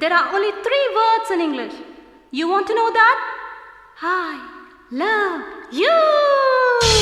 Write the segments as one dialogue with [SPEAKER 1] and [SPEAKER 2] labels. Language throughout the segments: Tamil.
[SPEAKER 1] There are only three words in English. You want to know that? I love you.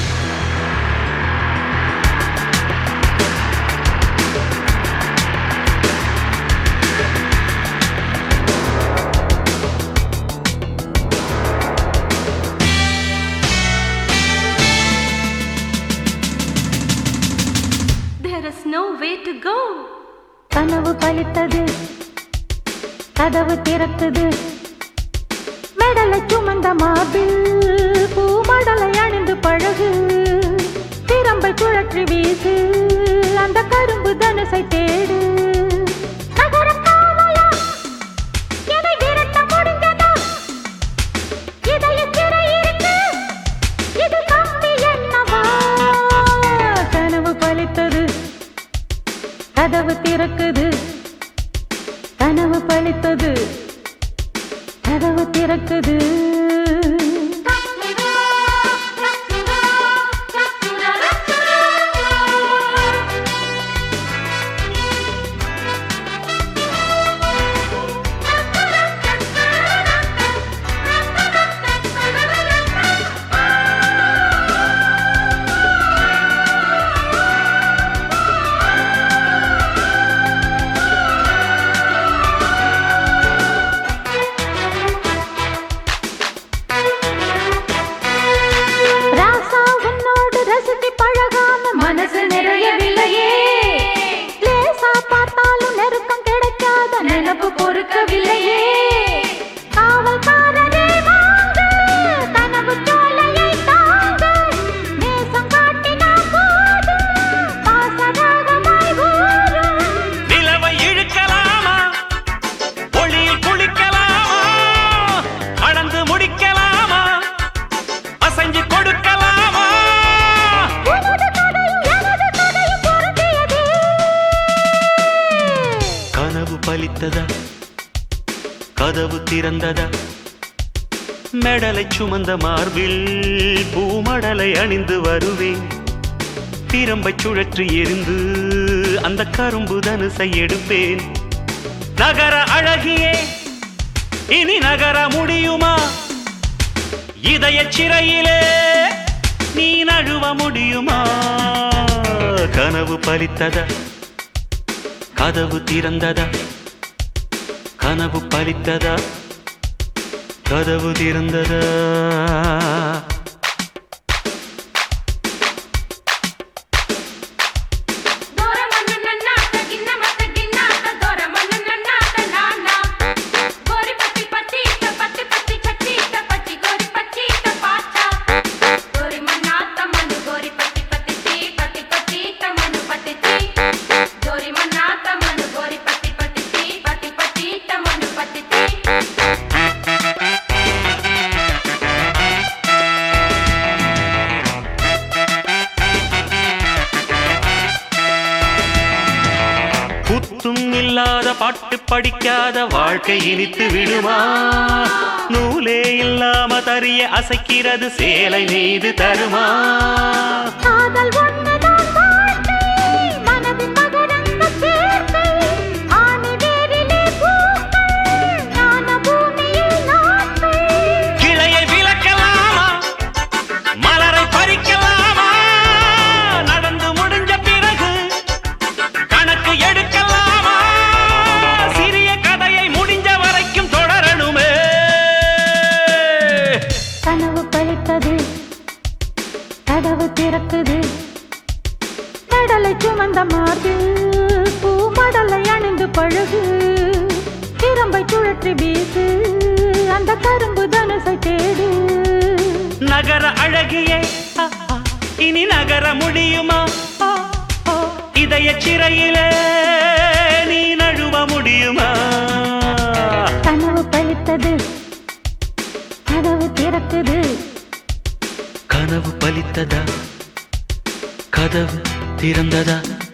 [SPEAKER 1] There is no way to go.
[SPEAKER 2] கனவு பலித்தது கதவு திறக்குது மெடலை சுமந்த மார்பில் பூமடலை அணிந்து பழகு திறம்பை சுழற்றி வீசு அந்த கரும்பு தனுசை தேடு நகர காவலா, என்னை விரட்ட முடிந்ததா? இதய சிறை இருக்கு, இது கம்பி என்னவா? கனவு பலித்தது கதவு திறக்குது கனவு பழித்தது கதவு திறக்குது ராசா உன்னோடு ரசித்து பழகாம மனசு நிறையவில்லையே லேசா பார்த்தாலும் நெருக்கம் கிடைக்காத நினப்பு பொறுக்கவில்லையே காவல்காரரே வாங்க கனவு சோலையை தாங்க நேசம் காட்டினா போதும் பாசராகமாய் ஊரும்
[SPEAKER 3] நிலவை இழுக்கலாமா ஒளியில் குளிக்கலாமா அளந்து முடிக்கலாமா அசைஞ்சு கொடுக்கலாமா
[SPEAKER 2] எனது கதையும் எனது கதையும் பொருந்தியதே
[SPEAKER 3] கனவு பலித்ததா கதவு திறந்ததா மெடலை சுமந்த மார்பில் பூமடலை அணிந்து வருவேன் திறம்பை சுழற்றி எரிந்து அந்த கரும்பு தனுசை எடுப்பேன் நகர அழகியே இனி நகர முடியுமா இதய சிறையிலே நீ நழுவ முடியுமா கனவு பலித்ததா கதவு திறந்ததா கனவு பலித்ததா கதவு திறந்ததா குத்தும் இல்லாத பாட்டு படிக்காத வாழ்க்கை இனித்து விடுமா நூலே இல்லாம தறிய அசைக்கிறது சேலை நெய்து தருமா
[SPEAKER 2] காதல் ஒன்றுதான் வாழ்க்கை, மனதின் மகரந்த சேர்க்கை. ஆணி வேரிலே பூக்கள், ஞான பூமியில் நாட்கள்.
[SPEAKER 3] கிளையை விளக்கலாமா மலரை பறிக்கலாமா நடந்து முடிஞ்ச பிறகு கணக்கு எடுக்கலாமா சிறிய கதையை முடிஞ்ச வரைக்கும் தொடரணுமே
[SPEAKER 2] கனவு பழித்தது கதவு திறக்குது கடலை சுமந்த மார்பில் பூமடலை அணிந்து பழகு திறம்பை சுழற்றி வீசு அந்த கரும்பு தனுசை தேடு
[SPEAKER 3] நகர அழகியே ஆ, ஆ, இனி நகர முடியுமா ஆ, ஆ, இதய சிறையிலே நீ நழுவ முடியுமா
[SPEAKER 2] கனவு பழித்தது கதவு திறக்குது
[SPEAKER 3] கனவு பலித்ததா கதவு திறந்ததா